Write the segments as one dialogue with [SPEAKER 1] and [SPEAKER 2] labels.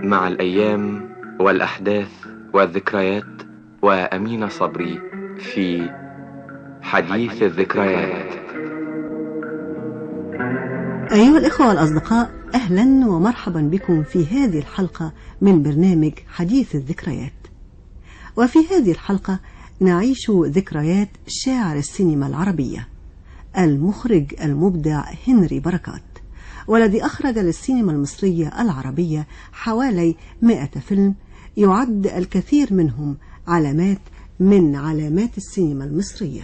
[SPEAKER 1] مع الأيام والأحداث والذكريات وأمين صبري في حديث الذكريات
[SPEAKER 2] أيها الإخوة والأصدقاء أهلا ومرحبا بكم في هذه الحلقة من برنامج حديث الذكريات وفي هذه الحلقة نعيش ذكريات شاعر السينما العربية المخرج المبدع هنري بركات والذي أخرج للسينما المصرية العربية حوالي 100 فيلم يعد الكثير منهم علامات من علامات السينما المصرية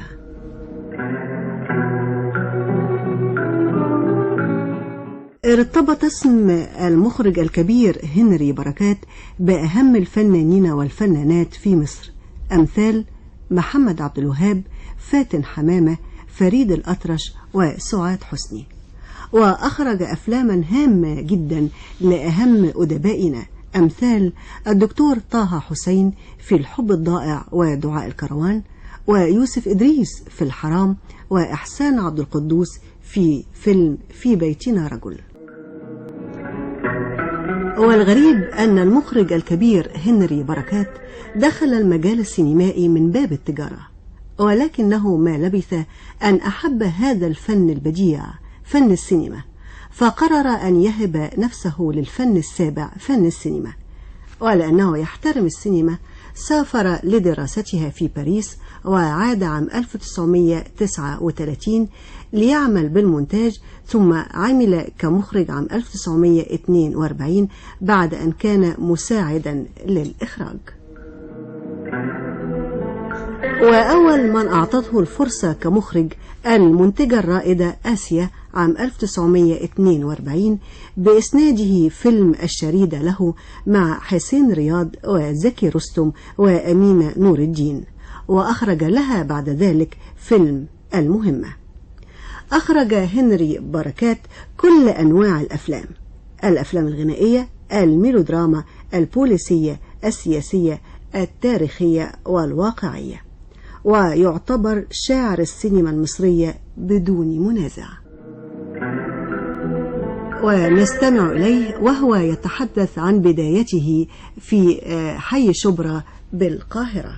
[SPEAKER 2] ارتبط اسم المخرج الكبير هنري بركات بأهم الفنانين والفنانات في مصر أمثال محمد عبد الوهاب فاتن حمامة فريد الأطرش وسعاد حسني وأخرج أفلاما هامة جدا لأهم أدبائنا أمثال الدكتور طه حسين في الحب الضائع ودعاء الكروان ويوسف إدريس في الحرام وإحسان عبد القدوس في فيلم في بيتنا رجل والغريب أن المخرج الكبير هنري بركات دخل المجال السينمائي من باب التجارة ولكنه ما لبث أن أحب هذا الفن البديع فن السينما فقرر أن يهب نفسه للفن السابع فن السينما ولأنه يحترم السينما سافر لدراستها في باريس وعاد عام 1939 ليعمل بالمونتاج ثم عمل كمخرج عام 1942 بعد أن كان مساعدا للإخراج وأول من أعطته الفرصة كمخرج المنتجة الرائدة آسيا عام 1942 بإسناده فيلم الشريدة له مع حسين رياض وزكي رستم وأمينة نور الدين وأخرج لها بعد ذلك فيلم المهمة أخرج هنري بركات كل أنواع الأفلام الأفلام الغنائية الميلودراما البوليسية السياسية التاريخية والواقعية ويعتبر شاعر السينما المصرية بدون منازع ونستمع إليه وهو يتحدث عن بدايته في حي شبرا بالقاهرة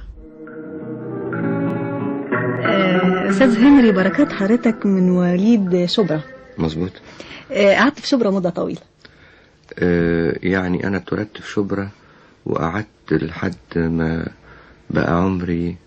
[SPEAKER 2] أستاذ هنري بركات حضرتك من مواليد شبرا
[SPEAKER 3] مظبوط
[SPEAKER 2] قعدت في شبرا مدة طويلة
[SPEAKER 3] آه يعني أنا اتولدت في شبرا وقعدت لحد ما بقى عمري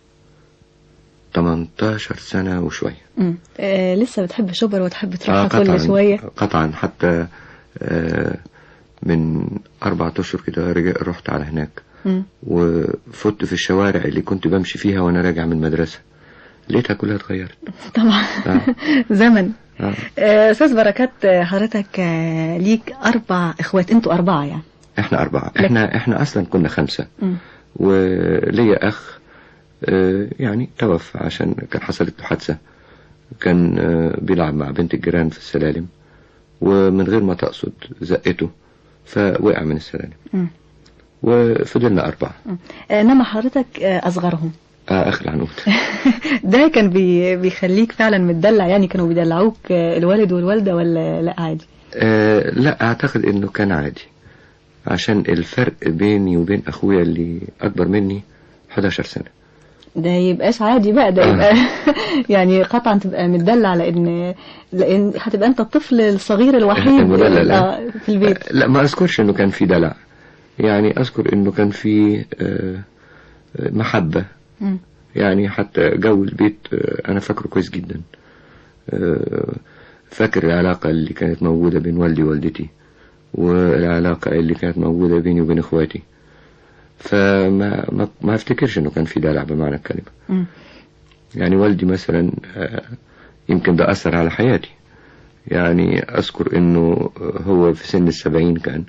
[SPEAKER 3] 18 سنة وشوية
[SPEAKER 2] آه لسه بتحب شبرا وتحب تروحها
[SPEAKER 3] آه
[SPEAKER 2] كل شوية
[SPEAKER 3] قطعا حتى آه من أربعة أشهر كده رجع رحت على هناك
[SPEAKER 2] مم.
[SPEAKER 3] وفت في الشوارع اللي كنت بمشي فيها وأنا راجع من المدرسة لقيتها كلها اتغيرت
[SPEAKER 2] طبعا
[SPEAKER 3] آه.
[SPEAKER 2] زمن
[SPEAKER 3] آه.
[SPEAKER 2] آه، أستاذ بركات آه، حضرتك آه، ليك أربع إخوات أنتوا أربعة يعني
[SPEAKER 3] احنا أربعة احنا احنا أصلا كنا خمسة
[SPEAKER 2] مم.
[SPEAKER 3] وليا أخ آه، يعني توفى عشان كان حصلت له حادثة كان آه، بيلعب مع بنت الجيران في السلالم ومن غير ما تقصد زقته فوقع من السلالم
[SPEAKER 2] مم.
[SPEAKER 3] وفضلنا أربعة
[SPEAKER 2] مم. آه، إنما حضرتك آه، أصغرهم
[SPEAKER 3] آه آخر العنود
[SPEAKER 2] ده كان بي بيخليك فعلا متدلع يعني كانوا بيدلعوك آه، الوالد والوالدة ولا لا عادي
[SPEAKER 3] آه لا أعتقد إنه كان عادي عشان الفرق بيني وبين أخويا اللي أكبر مني 11 سنة
[SPEAKER 2] ده يبقاش عادي بقى ده
[SPEAKER 3] آه.
[SPEAKER 2] يبقى يعني قطعا تبقى متدلع لان لان هتبقى انت الطفل الصغير الوحيد
[SPEAKER 3] المدلل، آه.
[SPEAKER 2] آه، في البيت
[SPEAKER 3] لا ما أذكرش إنه كان في دلع يعني أذكر إنه كان في آه، آه، محبة
[SPEAKER 2] مم.
[SPEAKER 3] يعني حتى جو البيت آه، أنا فاكره كويس جدا آه، فاكر العلاقة اللي كانت موجودة بين والدي ووالدتي والعلاقة اللي كانت موجودة بيني وبين إخواتي فما ما, ما افتكرش انه كان في دلع بمعنى الكلمة
[SPEAKER 2] مم.
[SPEAKER 3] يعني والدي مثلا آه، يمكن ده أثر على حياتي يعني أذكر إنه هو في سن السبعين كان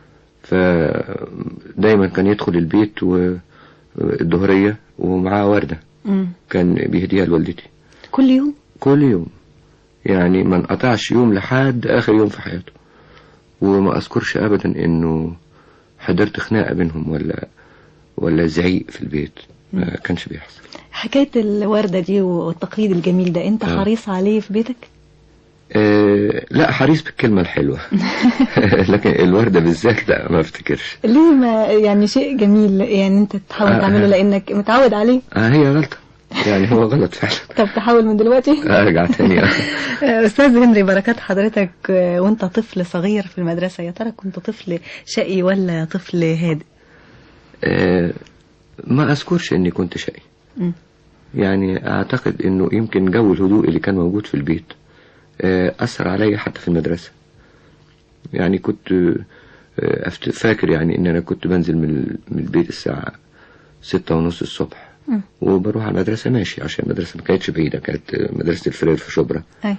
[SPEAKER 3] فدايما كان يدخل البيت والظهرية ومعاه وردة
[SPEAKER 2] مم.
[SPEAKER 3] كان بيهديها لوالدتي
[SPEAKER 2] كل يوم
[SPEAKER 3] كل يوم يعني ما انقطعش يوم لحد آخر يوم في حياته وما أذكرش أبدا إنه حضرت خناقة بينهم ولا ولا زعيق في البيت ما كانش بيحصل
[SPEAKER 2] حكاية الوردة دي والتقليد الجميل ده انت
[SPEAKER 3] آه.
[SPEAKER 2] حريص عليه في بيتك
[SPEAKER 3] آه لا حريص بالكلمة الحلوة لكن الوردة بالذات لا ما افتكرش
[SPEAKER 4] ليه ما يعني شيء جميل يعني انت تحاول
[SPEAKER 3] آه،
[SPEAKER 4] تعمله
[SPEAKER 3] آه.
[SPEAKER 4] لانك متعود عليه
[SPEAKER 3] آه هي غلطة يعني هو غلط فعلا
[SPEAKER 4] طب تحاول من دلوقتي
[SPEAKER 3] ارجع تاني آه.
[SPEAKER 4] استاذ هنري بركات حضرتك آه، وانت طفل صغير في المدرسة يا ترى كنت طفل شقي ولا طفل هادئ
[SPEAKER 3] آه، ما اذكرش اني كنت شقي
[SPEAKER 4] مم.
[SPEAKER 3] يعني اعتقد انه يمكن جو الهدوء اللي كان موجود في البيت آه، اثر عليا حتى في المدرسة يعني كنت آه، أفت- فاكر يعني ان انا كنت بنزل من ال- من البيت الساعة ستة ونص الصبح
[SPEAKER 4] مم.
[SPEAKER 3] وبروح على المدرسة ماشي عشان المدرسة ما كانتش بعيدة كانت آه، مدرسة الفرير في شبرا
[SPEAKER 4] أي.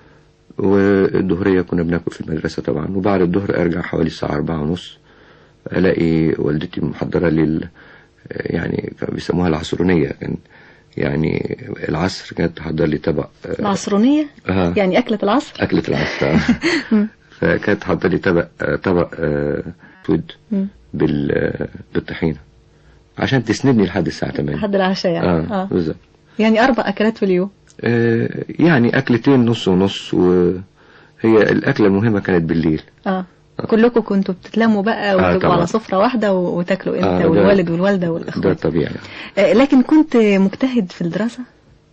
[SPEAKER 3] والظهرية كنا بناكل في المدرسة طبعا وبعد الظهر ارجع حوالي الساعة أربعة ونص الاقي والدتي محضرة لي ال- يعني كانوا بيسموها العصرونية كان يعني العصر كانت تحضر لي طبق آه،
[SPEAKER 4] العصرونية
[SPEAKER 3] آه.
[SPEAKER 4] يعني أكلة العصر
[SPEAKER 3] أكلة العصر آه. فكانت تحضر لي طبق آه، طبق آه، اسود
[SPEAKER 4] مم.
[SPEAKER 3] بال آه، بالطحينة عشان تسندني لحد الساعة 8
[SPEAKER 4] لحد العشاء يعني
[SPEAKER 3] اه
[SPEAKER 4] آه.
[SPEAKER 3] بالظبط
[SPEAKER 4] يعني أربع أكلات في اليوم
[SPEAKER 3] آه، يعني أكلتين نص ونص وهي الأكلة المهمة كانت بالليل
[SPEAKER 4] اه كلكم كنتوا بتتلموا بقى وتبقوا
[SPEAKER 3] طبعا.
[SPEAKER 4] على سفرة واحدة و- وتاكلوا انت
[SPEAKER 3] آه، ده-
[SPEAKER 4] والوالد والوالدة
[SPEAKER 3] ده
[SPEAKER 4] والإخوات
[SPEAKER 3] طبيعي
[SPEAKER 4] آه، لكن كنت مجتهد في الدراسة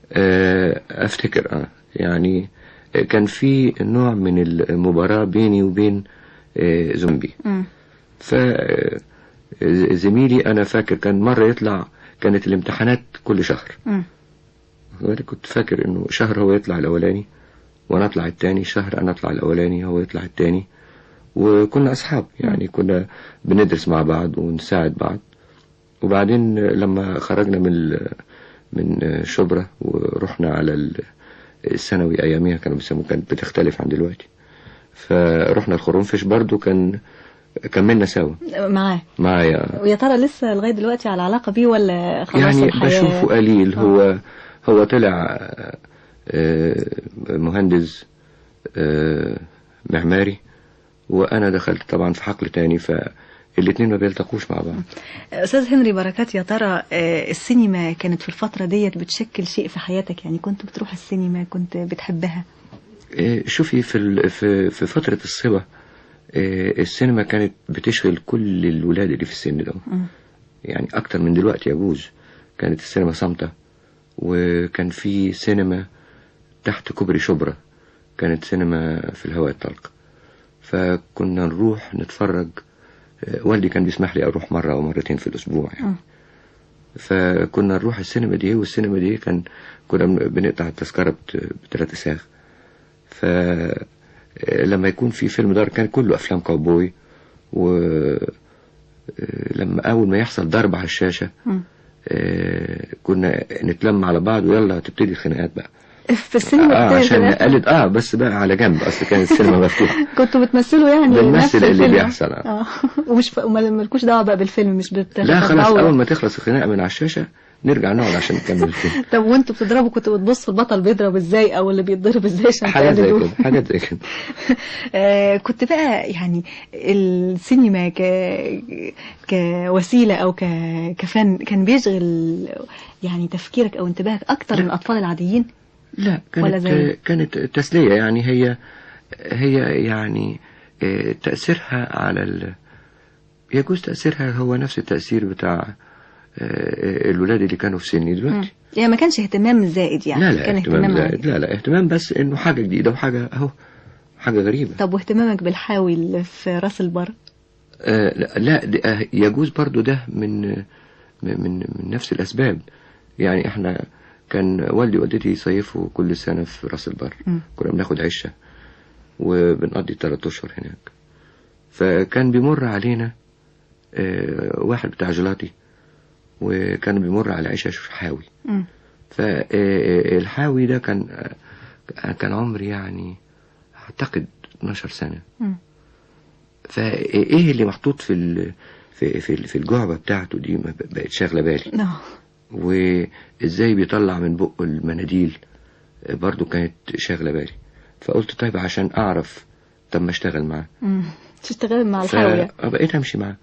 [SPEAKER 3] آه، افتكر اه يعني آه، كان في نوع من المباراة بيني وبين آه، زومبي
[SPEAKER 4] مم.
[SPEAKER 3] ف آه، زميلي انا فاكر كان مرة يطلع كانت الامتحانات كل شهر
[SPEAKER 4] مم.
[SPEAKER 3] وانا كنت فاكر انه شهر هو يطلع الاولاني وانا اطلع التاني شهر انا اطلع الاولاني هو يطلع التاني وكنا اصحاب يعني كنا بندرس مع بعض ونساعد بعض وبعدين لما خرجنا من ال- من شبرا ورحنا على ال- الثانوي اياميها كانوا بيسموه كانت بتختلف عن دلوقتي فرحنا الخرنفش برضو كان كملنا سوا
[SPEAKER 4] معاه
[SPEAKER 3] معايا
[SPEAKER 4] ويا ترى لسه لغاية دلوقتي على علاقة بيه ولا خلاص
[SPEAKER 3] يعني
[SPEAKER 4] الحياة
[SPEAKER 3] بشوفه قليل هو هو طلع آه، مهندس آه، معماري وانا دخلت طبعا في حقل تاني فالاتنين ما بيلتقوش مع بعض
[SPEAKER 4] أستاذ هنري بركات يا ترى آه، السينما كانت في الفترة ديت بتشكل شيء في حياتك يعني كنت بتروح السينما كنت بتحبها
[SPEAKER 3] آه، شوفي في ال- في في فترة الصبا آه، السينما كانت بتشغل كل الولاد اللي في السن ده
[SPEAKER 4] مم.
[SPEAKER 3] يعني اكتر من دلوقتي يجوز كانت السينما صامتة وكان في سينما تحت كوبري شبرا كانت سينما في الهواء الطلق فكنا نروح نتفرج آه، والدي كان بيسمح لي اروح مرة او مرتين في الاسبوع يعني
[SPEAKER 4] مم.
[SPEAKER 3] فكنا نروح السينما دي والسينما دي كان كنا بن- بنقطع التذكرة بت- بثلاث ساغ فلما يكون في فيلم دار كان كله افلام كاوبوي ولما اول ما يحصل ضرب على الشاشة
[SPEAKER 4] مم.
[SPEAKER 3] آه، كنا نتلم على بعض ويلا تبتدي الخناقات بقى
[SPEAKER 4] في السينما
[SPEAKER 3] اه
[SPEAKER 4] بتاعت
[SPEAKER 3] عشان
[SPEAKER 4] زمان
[SPEAKER 3] نقلد اه بس بقى على جنب اصل كانت السينما مفتوحة
[SPEAKER 4] كنتوا بتمثلوا يعني
[SPEAKER 3] بنمثل
[SPEAKER 4] نفس
[SPEAKER 3] اللي
[SPEAKER 4] الفيلم.
[SPEAKER 3] بيحصل، آه.
[SPEAKER 4] اه ومش ف... وما- مالكوش دعوة بقى بالفيلم مش بت...
[SPEAKER 3] لا خلاص
[SPEAKER 4] بتتابعوا.
[SPEAKER 3] اول ما تخلص الخناقة من على الشاشة نرجع نقعد عشان نكمل الفيلم
[SPEAKER 4] طب وانتوا بتضربوا كنتوا بتبصوا البطل بيضرب ازاي او اللي بيتضرب ازاي عشان
[SPEAKER 3] حاجات زي
[SPEAKER 4] تقلدوه
[SPEAKER 3] كده حاجات زي كده
[SPEAKER 4] آه، كنت بقى يعني السينما ك... كوسيلة أو ك... كفن كان بيشغل يعني تفكيرك أو انتباهك أكتر من الأطفال العاديين
[SPEAKER 3] لا
[SPEAKER 4] ولا
[SPEAKER 3] كانت
[SPEAKER 4] زي؟
[SPEAKER 3] كانت تسلية يعني هي هي يعني آه، تأثيرها على ال... يجوز تأثيرها هو نفس التأثير بتاع آه، الولاد اللي كانوا في سني دلوقتي
[SPEAKER 4] يعني ما كانش اهتمام زائد يعني
[SPEAKER 3] لا لا
[SPEAKER 4] كان
[SPEAKER 3] اهتمام زائد
[SPEAKER 4] عادي.
[SPEAKER 3] لا لا اهتمام بس انه حاجة جديدة وحاجة اهو حاجة غريبة
[SPEAKER 4] طب واهتمامك بالحاوي اللي في راس البر
[SPEAKER 3] آه لا, لا ده- آه، يجوز برضو ده من من من من نفس الأسباب يعني احنا كان والدي ووالدتي يصيفوا كل سنة في راس البر
[SPEAKER 4] مم.
[SPEAKER 3] كنا بناخد عشة وبنقضي ثلاث أشهر هناك فكان بيمر علينا آه واحد بتاع جيلاتي وكان بيمر على عشة حاوي
[SPEAKER 4] مم.
[SPEAKER 3] فالحاوي ده كان آه، كان عمري يعني أعتقد 12 سنة
[SPEAKER 4] مم.
[SPEAKER 3] فايه اللي محطوط في ال... في في في الجعبه بتاعته دي ما ب- بقت شاغله بالي
[SPEAKER 4] آه.
[SPEAKER 3] وازاي بيطلع من بقه المناديل برضو كانت شاغله بالي فقلت طيب عشان اعرف طب ما اشتغل معاه
[SPEAKER 4] مم. تشتغل مع الحاوية
[SPEAKER 3] فبقيت امشي معاه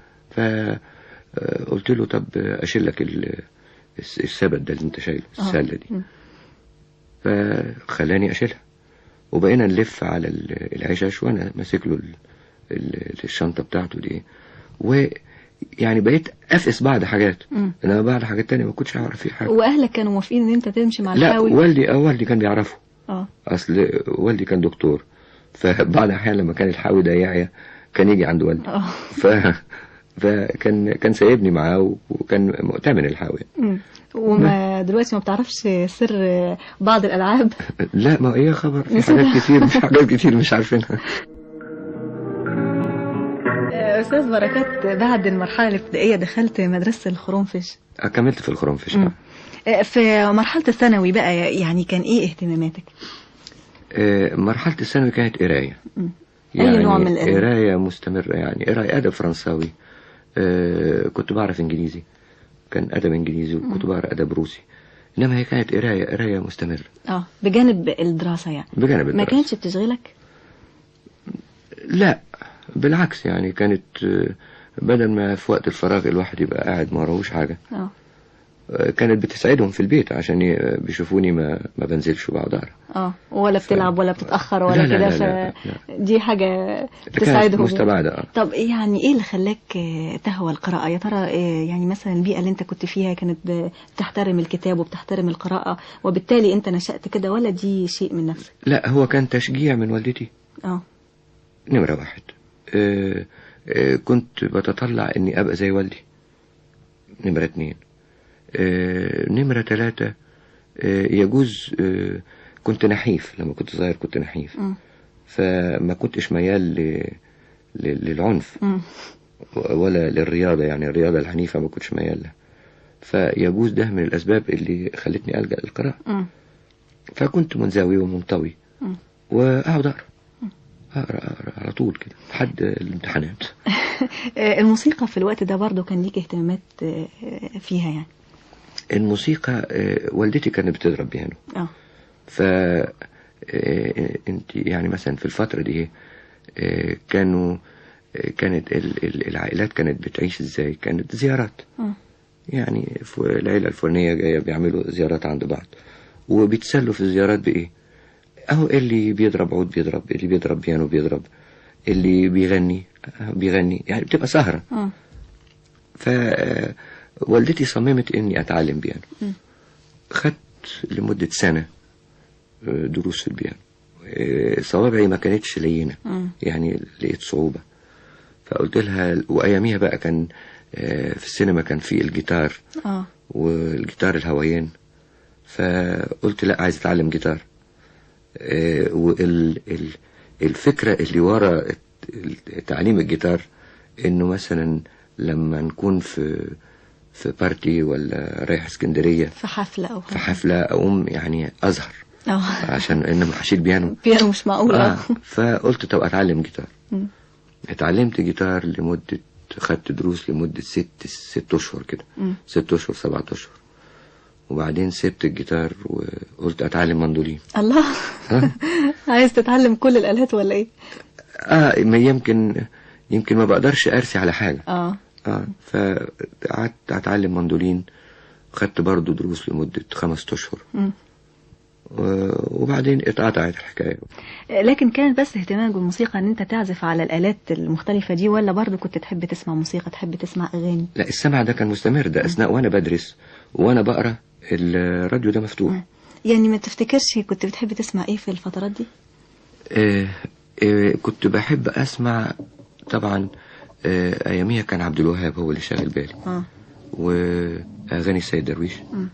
[SPEAKER 3] فقلت له طب اشيل لك ال- الس- السبت ده اللي انت شايله
[SPEAKER 4] آه.
[SPEAKER 3] السله دي
[SPEAKER 4] مم.
[SPEAKER 3] فخلاني اشيلها وبقينا نلف على ال- العشاش وانا ماسك له ال- ال- الشنطه بتاعته دي ويعني بقيت افقس بعض حاجات
[SPEAKER 4] مم.
[SPEAKER 3] انما بعض حاجات تانية ما كنتش اعرف فيه حاجه
[SPEAKER 4] واهلك كانوا موافقين ان انت تمشي مع
[SPEAKER 3] لا
[SPEAKER 4] الحاوي
[SPEAKER 3] والدي اه والدي كان بيعرفه
[SPEAKER 4] اه
[SPEAKER 3] اصل والدي كان دكتور فبعض الاحيان لما كان الحاوي ده يعيا كان يجي عند والدي
[SPEAKER 4] اه
[SPEAKER 3] ف فكان كان سايبني معاه وكان مؤتمن الحاوي
[SPEAKER 4] مم. وما دلوقتي ما بتعرفش سر بعض الالعاب
[SPEAKER 3] لا ما ايه خبر في
[SPEAKER 4] نسيبها.
[SPEAKER 3] حاجات كتير في حاجات كتير مش عارفينها
[SPEAKER 4] آه، استاذ بركات بعد المرحله الابتدائيه دخلت مدرسه الخرنفش
[SPEAKER 3] كملت في الخرنفش
[SPEAKER 4] مم. آه، في مرحله الثانوي بقى يعني كان ايه اهتماماتك
[SPEAKER 3] آه، مرحلة الثانوي كانت قراية
[SPEAKER 4] مم. أي نوع من القراية؟
[SPEAKER 3] قراية مستمرة يعني قراية أدب فرنساوي آه، كنت بعرف إنجليزي كان أدب إنجليزي وكنت بعرف أدب روسي إنما هي كانت قراية قراية مستمرة
[SPEAKER 4] اه بجانب الدراسه يعني
[SPEAKER 3] بجانب
[SPEAKER 4] ما
[SPEAKER 3] الدراسة
[SPEAKER 4] كانتش بتشغلك
[SPEAKER 3] لا بالعكس يعني كانت آه، بدل ما في وقت الفراغ الواحد يبقى قاعد ما وراهوش حاجة
[SPEAKER 4] اه
[SPEAKER 3] آه، كانت بتسعدهم في البيت عشان ي- بيشوفوني ما ما بنزلش وبقعد أقرا
[SPEAKER 4] اه ولا بتلعب ولا بتتاخر ولا
[SPEAKER 3] لا، لا،
[SPEAKER 4] كده
[SPEAKER 3] لا،
[SPEAKER 4] ف
[SPEAKER 3] لا، لا.
[SPEAKER 4] دي حاجه
[SPEAKER 3] كانت
[SPEAKER 4] تساعدهم
[SPEAKER 3] مستبعدة آه.
[SPEAKER 4] طب يعني ايه اللي خلاك آه، تهوى القراءة يا ترى آه، يعني مثلا البيئة اللي انت كنت فيها كانت ب- بتحترم الكتاب وبتحترم القراءة وبالتالي انت نشأت كده ولا دي شيء من نفسك
[SPEAKER 3] لا هو كان تشجيع من والدتي
[SPEAKER 4] اه
[SPEAKER 3] نمرة واحد آه، آه، كنت بتطلع اني ابقى زي والدي نمرة اتنين آه، نمرة تلاتة آه، يجوز آه، كنت نحيف لما كنت صغير كنت نحيف
[SPEAKER 4] مم.
[SPEAKER 3] فما كنتش ميال ل- ل- للعنف
[SPEAKER 4] مم.
[SPEAKER 3] ولا للرياضة يعني الرياضة العنيفة ما كنتش ميال لها فيجوز ده من الأسباب اللي خلتني ألجأ للقراءة
[SPEAKER 4] مم.
[SPEAKER 3] فكنت منزوي ومنطوي
[SPEAKER 4] مم.
[SPEAKER 3] وأقعد أقرأ أقرأ أقرأ على طول كده لحد الامتحانات
[SPEAKER 4] آه، الموسيقى في الوقت ده برضو كان ليك اهتمامات آه، فيها يعني
[SPEAKER 3] الموسيقى آه، والدتي كانت بتضرب بيانو
[SPEAKER 4] اه
[SPEAKER 3] ف آه، انت يعني مثلا في الفترة دي آه، كانوا آه، كانت ال- ال- العائلات كانت بتعيش ازاي كانت زيارات
[SPEAKER 4] مم.
[SPEAKER 3] يعني ف- العيلة الفلانية جاية بيعملوا زيارات عند بعض وبيتسلوا في الزيارات بإيه أهو اللي بيضرب عود بيضرب اللي بيضرب بيانو بيضرب اللي بيغني آه، بيغني يعني بتبقى سهرة
[SPEAKER 4] مم.
[SPEAKER 3] فوالدتي صممت اني اتعلم بيانو
[SPEAKER 4] مم.
[SPEAKER 3] خدت لمدة سنة آه، دروس في البيانو آه، صوابعي ما كانتش لينة
[SPEAKER 4] مم.
[SPEAKER 3] يعني لقيت صعوبة فقلت لها وأياميها بقى كان آه، في السينما كان في الجيتار
[SPEAKER 4] اه
[SPEAKER 3] والجيتار الهويان فقلت لا عايز اتعلم جيتار آه، وال ال- الفكرة اللي ورا الت- تعليم الجيتار انه مثلا لما نكون في في بارتي ولا رايح اسكندرية
[SPEAKER 4] في حفلة او
[SPEAKER 3] في حفلة اقوم يعني ازهر
[SPEAKER 4] اه
[SPEAKER 3] عشان انما هشيل بيانو
[SPEAKER 4] بيانو مش معقول
[SPEAKER 3] آه
[SPEAKER 4] اه
[SPEAKER 3] فقلت طب اتعلم جيتار
[SPEAKER 4] مم.
[SPEAKER 3] اتعلمت جيتار لمدة خدت دروس لمدة ست ست اشهر كده
[SPEAKER 4] مم.
[SPEAKER 3] ست اشهر سبعة اشهر وبعدين سبت الجيتار وقلت اتعلم مندولين
[SPEAKER 4] الله عايز تتعلم كل الآلات ولا ايه
[SPEAKER 3] اه ما يمكن يمكن ما بقدرش ارسي على حاجة
[SPEAKER 4] اه
[SPEAKER 3] اه فقعدت اتعلم مندولين خدت برضو دروس لمدة خمس اشهر
[SPEAKER 4] مم.
[SPEAKER 3] و- وبعدين اتقطعت الحكاية
[SPEAKER 4] لكن كانت بس اهتمامك بالموسيقى ان انت تعزف على الآلات المختلفة دي ولا برضو كنت تحب تسمع موسيقى تحب تسمع اغاني
[SPEAKER 3] لا السمع ده كان مستمر ده اثناء وانا بدرس وانا بقرا الراديو ده مفتوح
[SPEAKER 4] يعني ما تفتكرش كنت بتحب تسمع ايه في الفترات دي
[SPEAKER 3] آه آه كنت بحب اسمع طبعا آه اياميها كان عبد الوهاب هو اللي شاغل بالي
[SPEAKER 4] اه
[SPEAKER 3] واغاني السيد درويش
[SPEAKER 4] مم.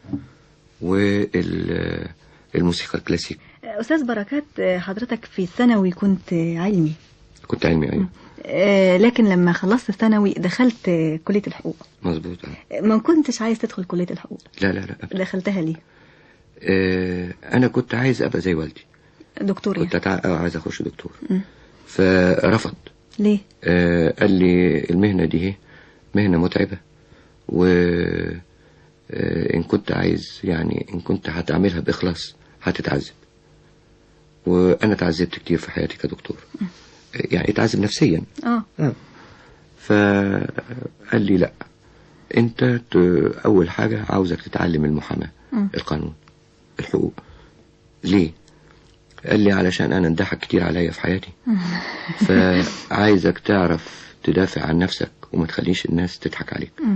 [SPEAKER 3] والموسيقى الكلاسيك
[SPEAKER 4] استاذ بركات حضرتك في الثانوي كنت علمي
[SPEAKER 3] كنت علمي ايوه
[SPEAKER 4] آه، لكن لما خلصت الثانوي دخلت آه، كلية الحقوق
[SPEAKER 3] مظبوط آه.
[SPEAKER 4] آه، ما كنتش عايز تدخل كلية الحقوق
[SPEAKER 3] لا لا لا أبداً.
[SPEAKER 4] دخلتها ليه
[SPEAKER 3] آه انا كنت عايز ابقى زي والدي
[SPEAKER 4] دكتور
[SPEAKER 3] كنت
[SPEAKER 4] يعني
[SPEAKER 3] أتع... آه، عايز اخش دكتور
[SPEAKER 4] مم.
[SPEAKER 3] فرفض
[SPEAKER 4] ليه
[SPEAKER 3] آه قال لي المهنة دي هي مهنة متعبة و آه إن كنت عايز يعني إن كنت هتعملها بإخلاص هتتعذب وأنا اتعذبت كتير في حياتي كدكتور آه، يعني اتعذب نفسيا
[SPEAKER 4] اه
[SPEAKER 3] آه. فقال لي لا أنت ت... أول حاجة عاوزك تتعلم المحاماة
[SPEAKER 4] مم.
[SPEAKER 3] القانون الحقوق ليه قال لي علشان انا انضحك كتير عليا في حياتي فعايزك تعرف تدافع عن نفسك وما تخليش الناس تضحك عليك
[SPEAKER 4] مم.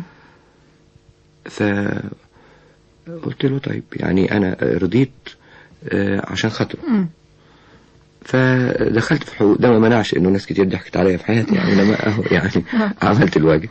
[SPEAKER 3] فقلت له طيب يعني انا رضيت آه، عشان خاطره
[SPEAKER 4] مم.
[SPEAKER 3] فدخلت في الحقوق ده ما منعش انه ناس كتير ضحكت عليا في حياتي يعني لما اهو يعني عملت الواجب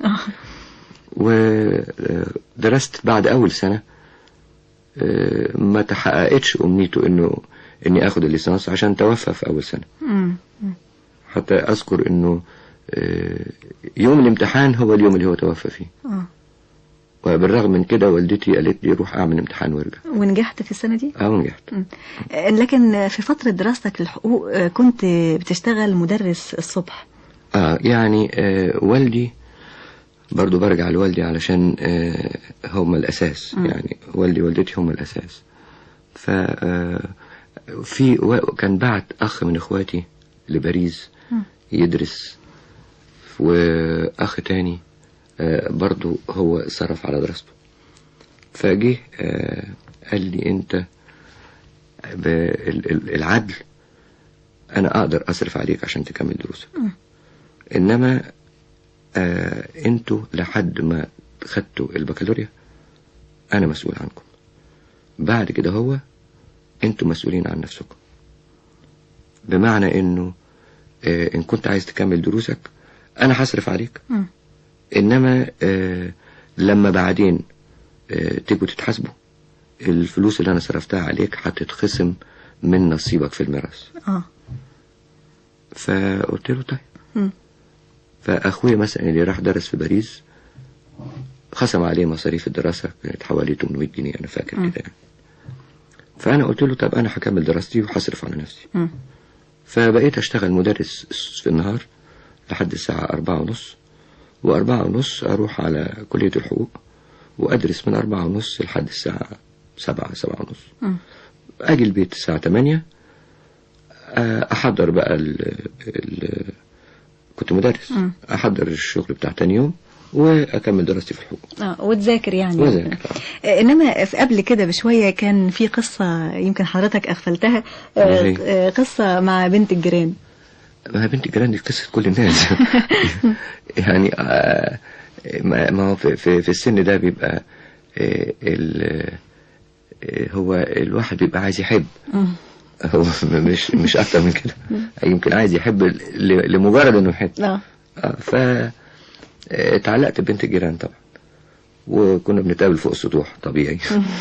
[SPEAKER 3] ودرست بعد اول سنة آه، ما تحققتش امنيته انه اني اخد الليسانس عشان توفى في اول سنة
[SPEAKER 4] مم.
[SPEAKER 3] حتى اذكر انه آه، يوم الامتحان هو اليوم اللي هو توفى فيه
[SPEAKER 4] آه.
[SPEAKER 3] وبالرغم من كده والدتي قالت لي روح اعمل امتحان وارجع
[SPEAKER 4] ونجحت في السنة دي؟
[SPEAKER 3] اه ونجحت
[SPEAKER 4] آه، لكن في فترة دراستك للحقوق آه، كنت بتشتغل مدرس الصبح
[SPEAKER 3] اه يعني آه والدي برضو برجع لوالدي علشان آه هم الأساس يعني والدي ووالدتي هم الأساس ف آه، في و- كان بعت أخ من إخواتي لباريس يدرس وأخ تاني آه برضو هو صرف على دراسته فجه آه قال لي أنت بالعدل أنا أقدر أصرف عليك عشان تكمل دروسك انما آه انتوا لحد ما خدتوا البكالوريا انا مسؤول عنكم بعد كده هو انتوا مسؤولين عن نفسكم بمعنى انه آه ان كنت عايز تكمل دروسك انا هصرف عليك
[SPEAKER 4] مم.
[SPEAKER 3] انما آه لما بعدين آه تيجوا تتحاسبوا الفلوس اللي انا صرفتها عليك هتتخصم من نصيبك في الميراث
[SPEAKER 4] اه
[SPEAKER 3] فقلت له طيب
[SPEAKER 4] مم.
[SPEAKER 3] فأخويا مثلا اللي راح درس في باريس خصم عليه مصاريف الدراسة كانت حوالي 800 جنيه أنا فاكر كده يعني فأنا قلت له طب أنا هكمل دراستي وهصرف على نفسي
[SPEAKER 4] مم.
[SPEAKER 3] فبقيت أشتغل مدرس في النهار لحد الساعة أربعة ونص وأربعة ونص أروح على كلية الحقوق وأدرس من أربعة ونص لحد الساعة سبعة سبعة ونص
[SPEAKER 4] مم.
[SPEAKER 3] أجي البيت الساعة تمانية آه، أحضر بقى ال ال كنت مدرس
[SPEAKER 4] مم.
[SPEAKER 3] أحضر الشغل بتاع تاني يوم وأكمل دراستي في الحقوق
[SPEAKER 4] اه وتذاكر يعني
[SPEAKER 3] وذاكر
[SPEAKER 4] آه، انما في قبل كده بشويه كان في قصه يمكن حضرتك اغفلتها آه،
[SPEAKER 3] وهي؟
[SPEAKER 4] آه، قصه مع بنت الجيران
[SPEAKER 3] ما هي بنت الجيران دي قصة كل الناس يعني آه، ما ما هو في, في, في السن ده بيبقى آه، ال آه، هو الواحد بيبقى عايز يحب
[SPEAKER 4] مم.
[SPEAKER 3] هو مش مش أكتر من كده يمكن عايز يحب ل- لمجرد إنه يحب
[SPEAKER 4] اه
[SPEAKER 3] آه، ف آه، اتعلقت ببنت الجيران طبعا وكنا بنتقابل فوق السطوح طبيعي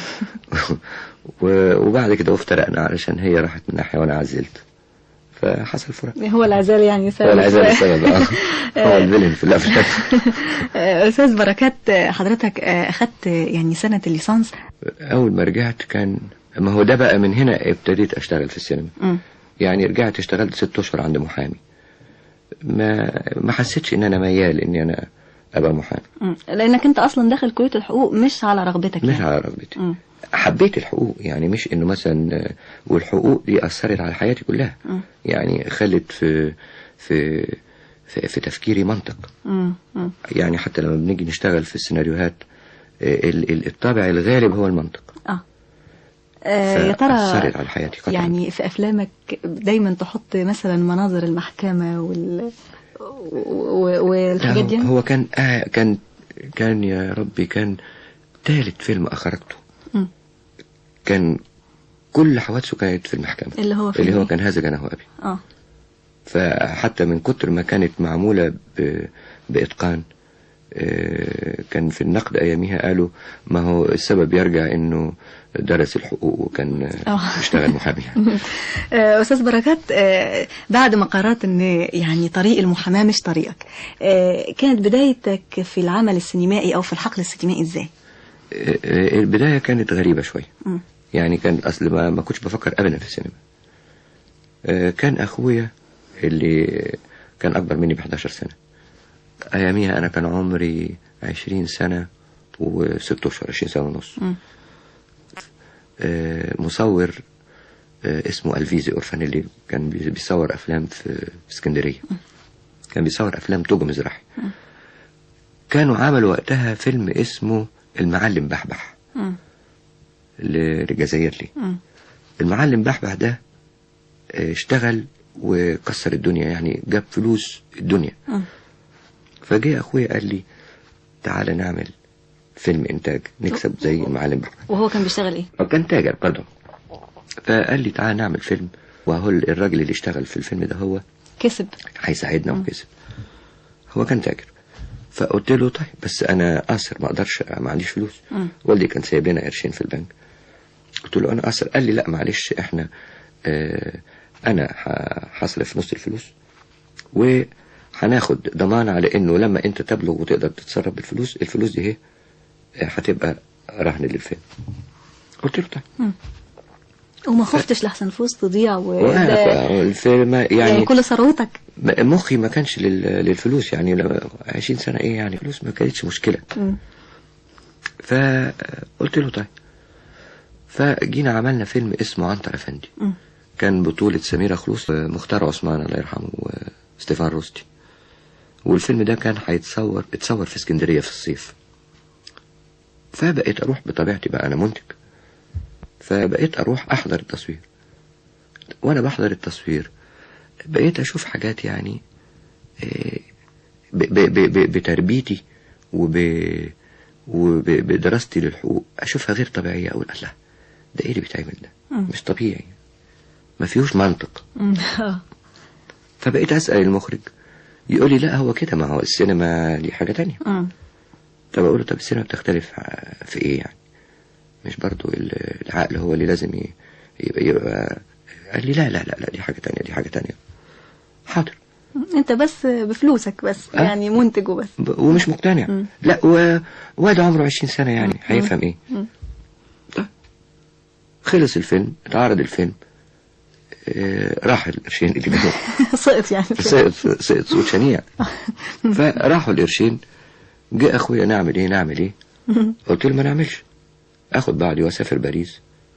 [SPEAKER 3] و- وبعد كده افترقنا علشان هي راحت من ناحية وانا عزلت فحصل فراق
[SPEAKER 4] هو العزال يعني سبب
[SPEAKER 3] هو العزال السبب اه هو الفيلن في الافلام
[SPEAKER 4] آه، استاذ بركات آه، حضرتك آه، اخدت آه، يعني سنه الليسانس
[SPEAKER 3] اول ما رجعت كان ما هو ده بقى من هنا ابتديت اشتغل في السينما
[SPEAKER 4] مم.
[SPEAKER 3] يعني رجعت اشتغلت ست اشهر عند محامي ما ما حسيتش ان انا ميال اني انا ابقى محامي
[SPEAKER 4] مم. لانك انت اصلا داخل كليه الحقوق مش على رغبتك
[SPEAKER 3] مش
[SPEAKER 4] يعني.
[SPEAKER 3] على رغبتي
[SPEAKER 4] مم.
[SPEAKER 3] حبيت الحقوق يعني مش انه مثلا آه، والحقوق دي اثرت على حياتي كلها
[SPEAKER 4] مم.
[SPEAKER 3] يعني خلت في في في, في تفكيري منطق
[SPEAKER 4] مم. مم.
[SPEAKER 3] يعني حتى لما بنيجي نشتغل في السيناريوهات آه، ال- ال- الطابع الغالب هو المنطق
[SPEAKER 4] اه آه، يا
[SPEAKER 3] فأثرت
[SPEAKER 4] ترى
[SPEAKER 3] على حياتي قطعا
[SPEAKER 4] يعني في افلامك دايما تحط مثلا مناظر المحكمه وال و- والحاجات دي
[SPEAKER 3] هو- هو كان آه كان كان يا ربي كان ثالث فيلم أخرجته
[SPEAKER 4] مم.
[SPEAKER 3] كان كل حوادثه كانت في المحكمة
[SPEAKER 4] اللي هو فيلم
[SPEAKER 3] اللي هو
[SPEAKER 4] إيه؟
[SPEAKER 3] كان هذا جناه أبي
[SPEAKER 4] اه
[SPEAKER 3] فحتى من كتر ما كانت معمولة ب... بإتقان آه، كان في النقد أياميها قالوا ما هو السبب يرجع إنه درس الحقوق وكان آه،
[SPEAKER 4] آه.
[SPEAKER 3] بيشتغل محامي يعني.
[SPEAKER 4] آه، استاذ بركات آه، بعد ما قررت ان يعني طريق المحاماه مش طريقك آه، كانت بدايتك في العمل السينمائي او في الحقل السينمائي ازاي
[SPEAKER 3] آه، آه، البداية كانت غريبة شوية
[SPEAKER 4] مم.
[SPEAKER 3] يعني كان أصل ما, ما كنتش بفكر أبدا في السينما آه، كان أخويا اللي كان أكبر مني ب 11 سنة أياميها أنا كان عمري 20 سنة وست أشهر 20 سنة ونص
[SPEAKER 4] مم.
[SPEAKER 3] آه، مصور آه، اسمه الفيزي أورفان اللي كان بي- بيصور أفلام في في اسكندرية كان بيصور أفلام توجو مزرعي كانوا عملوا وقتها فيلم اسمه المعلم بحبح
[SPEAKER 4] مم.
[SPEAKER 3] لجزائرلي
[SPEAKER 4] مم.
[SPEAKER 3] المعلم بحبح ده اشتغل وكسر الدنيا يعني جاب فلوس الدنيا
[SPEAKER 4] مم.
[SPEAKER 3] فجاء اخويا قال لي تعالى نعمل فيلم انتاج نكسب زي المعلم بحمد
[SPEAKER 4] وهو كان بيشتغل ايه
[SPEAKER 3] كان تاجر برضه فقال لي تعالى نعمل فيلم وهو الراجل اللي اشتغل في الفيلم ده هو
[SPEAKER 4] كسب
[SPEAKER 3] هيساعدنا وكسب هو كان تاجر فقلت له طيب بس انا قاصر ما اقدرش ما عنديش فلوس
[SPEAKER 4] مم.
[SPEAKER 3] والدي كان سايب لنا قرشين في البنك قلت له انا قاصر قال لي لا معلش احنا اه انا ه- هصرف نص الفلوس وهناخد ضمان على انه لما انت تبلغ وتقدر تتصرف بالفلوس الفلوس دي اهي اه، هتبقى رهن للفيلم قلت له طيب
[SPEAKER 4] وما خفتش لحسن فلوس تضيع و...
[SPEAKER 3] وانا
[SPEAKER 4] ده-
[SPEAKER 3] الفيلم
[SPEAKER 4] يعني,
[SPEAKER 3] يعني
[SPEAKER 4] كل ثروتك
[SPEAKER 3] م- مخي ما كانش لل- للفلوس يعني لما 20 سنة ايه يعني فلوس ما كانتش مشكلة
[SPEAKER 4] مم.
[SPEAKER 3] فقلت له طيب فجينا عملنا فيلم اسمه عنتر افندي
[SPEAKER 4] مم.
[SPEAKER 3] كان بطولة سميرة خلوص مختار عثمان الله يرحمه وستيفان روستي والفيلم ده كان هيتصور اتصور في اسكندرية في الصيف فبقيت اروح بطبيعتي بقى انا منتج فبقيت اروح احضر التصوير وانا بحضر التصوير بقيت اشوف حاجات يعني آه، ب- ب- ب- ب- بتربيتي وب وبدراستي للحقوق اشوفها غير طبيعيه اقول الله ده ايه اللي بيتعمل ده
[SPEAKER 4] مم.
[SPEAKER 3] مش طبيعي ما فيهوش منطق
[SPEAKER 4] مم. آه.
[SPEAKER 3] فبقيت اسال المخرج يقول لي لا هو كده ما هو السينما دي حاجه تانية
[SPEAKER 4] مم.
[SPEAKER 3] طب اقول له طب السينما بتختلف ع- في ايه يعني مش برضو ال- العقل هو اللي لازم ي- يبقى, يبقى قال لي لا لا لا لا دي حاجه تانية دي حاجه تانية حاضر
[SPEAKER 4] انت بس بفلوسك بس
[SPEAKER 3] أه؟
[SPEAKER 4] يعني منتج وبس
[SPEAKER 3] ب- ومش مقتنع
[SPEAKER 4] مم.
[SPEAKER 3] لا و- واد عمره 20 سنة يعني هيفهم ايه
[SPEAKER 4] مم.
[SPEAKER 3] طيب خلص الفيلم اتعرض الفيلم آه، راح القرشين اللي كانوا
[SPEAKER 4] سقط يعني
[SPEAKER 3] سقط سقط صوت شنيع فراحوا القرشين جه اخويا نعمل ايه نعمل ايه قلت له ما نعملش اخد بعضي واسافر باريس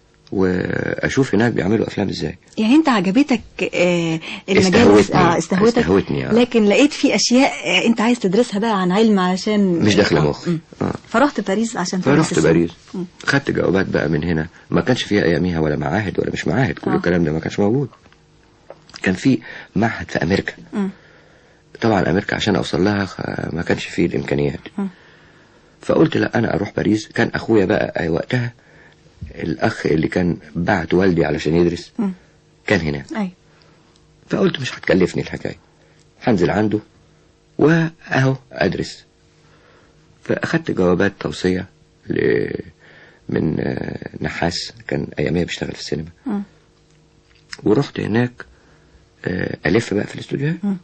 [SPEAKER 3] واشوف هناك بيعملوا افلام ازاي
[SPEAKER 4] يعني انت عجبتك آه، المجال
[SPEAKER 3] استهوتني.
[SPEAKER 4] آه، استهوتك
[SPEAKER 3] استهوتني، آه.
[SPEAKER 4] لكن لقيت في اشياء آه، انت عايز تدرسها بقى عن علم علشان
[SPEAKER 3] مش داخله
[SPEAKER 4] آه،
[SPEAKER 3] مخي
[SPEAKER 4] مم.
[SPEAKER 3] اه
[SPEAKER 4] فرحت باريس عشان تدرس
[SPEAKER 3] فرحت
[SPEAKER 4] السينما.
[SPEAKER 3] باريس
[SPEAKER 4] مم.
[SPEAKER 3] خدت جوابات بقى من هنا ما كانش فيها اياميها ولا معاهد ولا مش معاهد كل
[SPEAKER 4] آه.
[SPEAKER 3] الكلام ده ما كانش موجود كان في معهد في امريكا
[SPEAKER 4] مم.
[SPEAKER 3] طبعا امريكا عشان اوصل لها خ- ما كانش فيه الامكانيات
[SPEAKER 4] مم.
[SPEAKER 3] فقلت لا انا اروح باريس كان اخويا بقى وقتها الاخ اللي كان بعت والدي علشان يدرس
[SPEAKER 4] مم.
[SPEAKER 3] كان هناك
[SPEAKER 4] اي
[SPEAKER 3] فقلت مش هتكلفني الحكايه هنزل عنده واهو ادرس فاخدت جوابات توصيه ل... من آه، نحاس كان اياميها بيشتغل في السينما
[SPEAKER 4] مم.
[SPEAKER 3] ورحت هناك آه، الف بقى في الاستوديوهات
[SPEAKER 4] مم.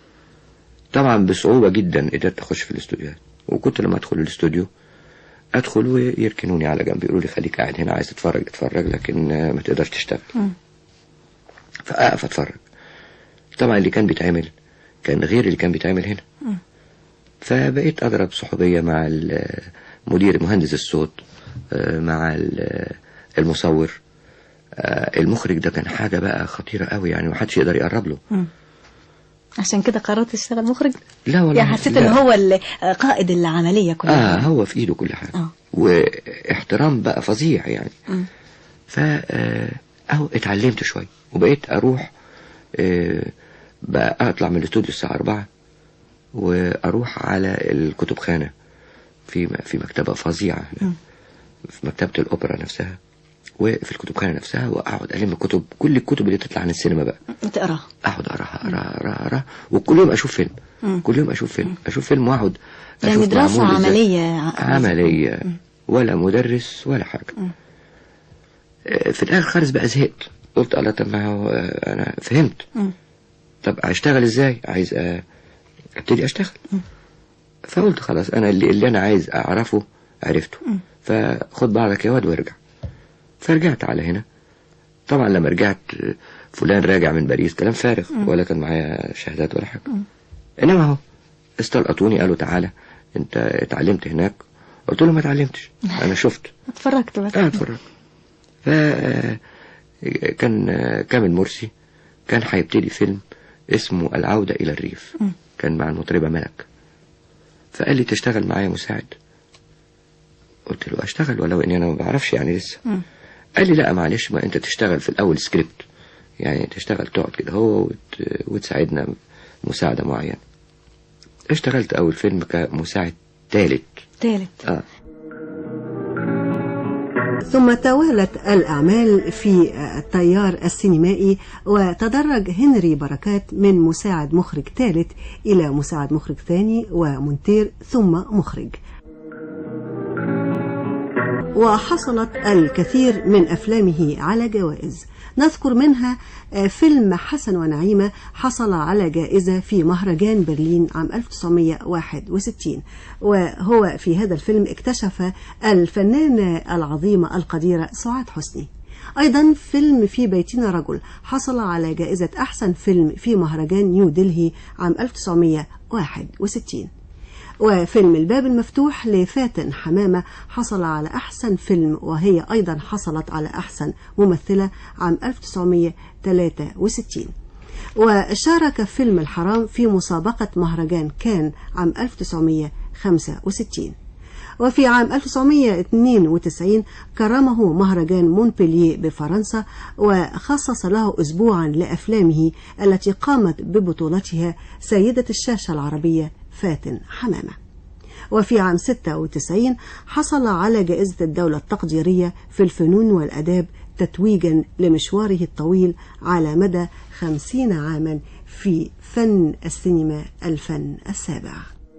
[SPEAKER 3] طبعا بصعوبه جدا قدرت اخش في الاستوديوهات وكنت لما ادخل الاستوديو ادخل ويركنوني على جنب يقولوا لي خليك قاعد هنا عايز تتفرج اتفرج لكن آه، ما تقدرش تشتغل
[SPEAKER 4] مم.
[SPEAKER 3] فاقف اتفرج طبعا اللي كان بيتعمل كان غير اللي كان بيتعمل هنا
[SPEAKER 4] مم.
[SPEAKER 3] فبقيت اضرب صحوبيه مع ال- مدير مهندس الصوت آه، مع ال- المصور آه، المخرج ده كان حاجه بقى خطيره قوي يعني محدش يقدر يقرب له
[SPEAKER 4] مم. عشان كده قررت تشتغل مخرج
[SPEAKER 3] لا والله
[SPEAKER 4] يعني حسيت
[SPEAKER 3] لا.
[SPEAKER 4] ان هو ال- قائد العملية
[SPEAKER 3] اه
[SPEAKER 4] كلها
[SPEAKER 3] هو في ايده كل حاجه
[SPEAKER 4] آه.
[SPEAKER 3] واحترام بقى فظيع يعني
[SPEAKER 4] مم.
[SPEAKER 3] فا آه، اهو اتعلمت شويه وبقيت اروح آه، بقى اطلع من الاستوديو الساعه 4 واروح على الكتبخانه في في مكتبه فظيعه هنا في مكتبه الاوبرا نفسها وفي الكتبخانه نفسها واقعد الم كتب كل الكتب اللي تطلع عن السينما بقى
[SPEAKER 4] تقراها
[SPEAKER 3] اقعد اقراها اقراها اقراها اقراها وكل يوم اشوف فيلم
[SPEAKER 4] مم.
[SPEAKER 3] كل يوم اشوف فيلم اشوف فيلم واقعد
[SPEAKER 4] يعني
[SPEAKER 3] أشوف
[SPEAKER 4] دراسة
[SPEAKER 3] معمول إزاي.
[SPEAKER 4] عملية
[SPEAKER 3] عملية ولا مدرس ولا حاجة آه، في الآخر خالص بقى زهقت قلت الله طب ما هو آه، أنا فهمت
[SPEAKER 4] مم.
[SPEAKER 3] طب هشتغل إزاي عايز آه، أبتدي أشتغل فقلت خلاص أنا اللي, اللي أنا عايز أعرفه عرفته فخد بعضك يا واد وارجع فرجعت على هنا طبعا لما رجعت آه، فلان راجع من باريس كلام فارغ ولا كان معايا شهادات ولا حاجة إنما أهو استلقطوني قالوا تعالى أنت اتعلمت هناك قلت له ما اتعلمتش أنا شفت
[SPEAKER 4] اتفرجت بس
[SPEAKER 3] اه اتفرج ف كان كامل مرسي كان هيبتدي فيلم اسمه العودة إلى الريف كان مع المطربة ملك فقال لي تشتغل معايا مساعد قلت له اشتغل ولو اني انا ما بعرفش يعني لسه
[SPEAKER 4] مم.
[SPEAKER 3] قال لي لا معلش ما انت تشتغل في الاول سكريبت يعني تشتغل تقعد كده هو وت... وتساعدنا مساعدة معينة اشتغلت أول فيلم كمساعد ثالث
[SPEAKER 4] ثالث
[SPEAKER 3] آه.
[SPEAKER 2] ثم توالت الأعمال في التيار السينمائي وتدرج هنري بركات من مساعد مخرج ثالث إلى مساعد مخرج ثاني ومونتير ثم مخرج وحصلت الكثير من أفلامه على جوائز نذكر منها فيلم حسن ونعيمة حصل على جائزة في مهرجان برلين عام 1961 وهو في هذا الفيلم اكتشف الفنانة العظيمة القديرة سعاد حسني أيضا فيلم في بيتنا رجل حصل على جائزة أحسن فيلم في مهرجان نيو دلهي عام 1961 وفيلم الباب المفتوح لفاتن حمامة حصل على أحسن فيلم وهي أيضا حصلت على أحسن ممثلة عام 1963 وشارك فيلم الحرام في مسابقة مهرجان كان عام 1965 وفي عام 1992 كرمه مهرجان مونبلييه بفرنسا وخصص له أسبوعا لأفلامه التي قامت ببطولتها سيدة الشاشة العربية فاتن حمامة وفي عام 96 حصل على جائزة الدولة التقديرية في الفنون والأداب تتويجا لمشواره الطويل على مدى خمسين عاما في فن السينما الفن السابع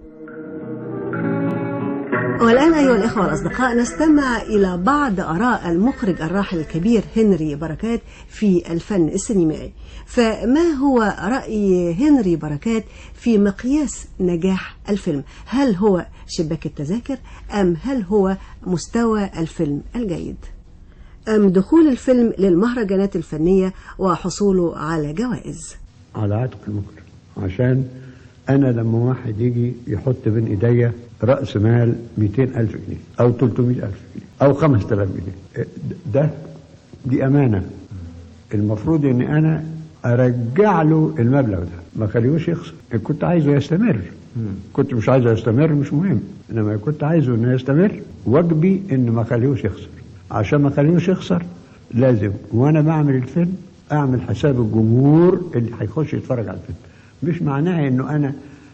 [SPEAKER 2] والآن أيها الإخوة والأصدقاء نستمع إلى بعض آراء المخرج الراحل الكبير هنري بركات في الفن السينمائي فما هو رأي هنري بركات في مقياس نجاح الفيلم هل هو شباك التذاكر أم هل هو مستوى الفيلم الجيد أم دخول الفيلم للمهرجانات الفنية وحصوله على جوائز
[SPEAKER 5] على عاتق المخرج عشان انا لما واحد يجي يحط بين ايديا راس مال 200 الف جنيه او 300 الف جنيه او 5000 جنيه ده دي امانه المفروض ان انا ارجع له المبلغ ده ما خليهوش يخسر إن كنت عايزه يستمر كنت مش عايزه يستمر مش مهم انما كنت عايزه انه يستمر واجبي ان ما خليهوش يخسر عشان ما خليهوش يخسر لازم وانا بعمل الفيلم اعمل حساب الجمهور اللي هيخش يتفرج على الفيلم مش معناها انه انا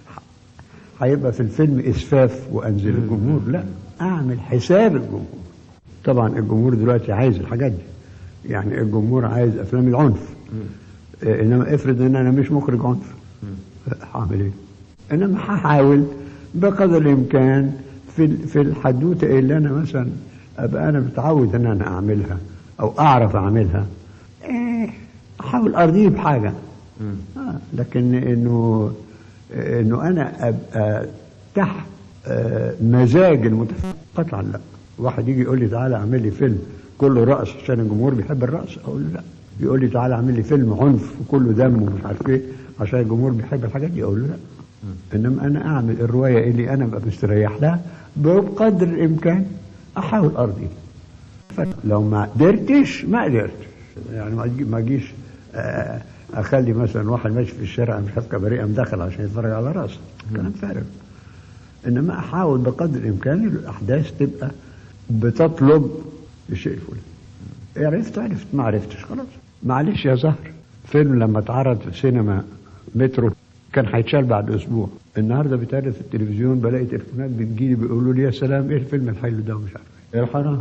[SPEAKER 5] ح- هيبقى في الفيلم اسفاف وانزل الجمهور لا اعمل حساب الجمهور طبعا الجمهور دلوقتي عايز الحاجات دي يعني الجمهور عايز افلام العنف آه، انما افرض ان انا مش مخرج عنف هعمل ايه انما هحاول بقدر الامكان في ال- في الحدوته اللي انا مثلا ابقى انا متعود ان انا اعملها او اعرف اعملها إيه احاول ارضيه بحاجه آه لكن انه انه انا ابقى تحت آه، مزاج المتفق قطعا لا واحد يجي يقول لي تعالى اعمل لي فيلم كله رقص عشان الجمهور بيحب الرقص اقول له لا يقول لي تعالى اعمل لي فيلم عنف وكله دم ومش عارف ايه عشان الجمهور بيحب الحاجات دي اقول له لا انما انا اعمل الروايه اللي انا ببقى مستريح لها بقدر الامكان احاول ارضي لو ما قدرتش ما قدرتش يعني ما أجي- ما اجيش آه، اخلي مثلا واحد ماشي في الشارع مش عارف كباريه قام داخل عشان يتفرج على راسه كلام فارغ انما احاول بقدر الامكان الاحداث تبقى بتطلب الشيء الفلاني عرفت عرفت ما عرفتش خلاص معلش يا زهر فيلم لما اتعرض في سينما مترو كان هيتشال بعد اسبوع النهارده بيتعرض في التلفزيون بلاقي تليفونات بتجيلي بيقولوا لي يا سلام ايه الفيلم الحلو ده ومش عارف ايه الحرام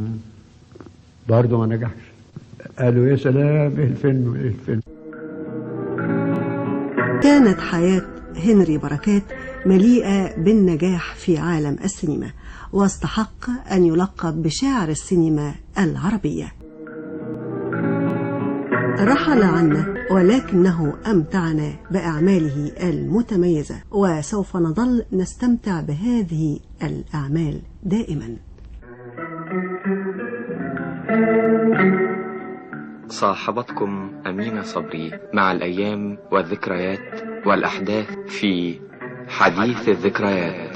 [SPEAKER 5] برضه ما نجحش قالوا يا سلام ايه الفيلم ايه الفيلم
[SPEAKER 2] كانت حياة هنري بركات مليئة بالنجاح في عالم السينما واستحق أن يلقب بشاعر السينما العربية رحل عنا ولكنه أمتعنا بأعماله المتميزة وسوف نظل نستمتع بهذه الأعمال دائما
[SPEAKER 1] صاحبتكم أمينة صبري مع الأيام والذكريات والأحداث في حديث الذكريات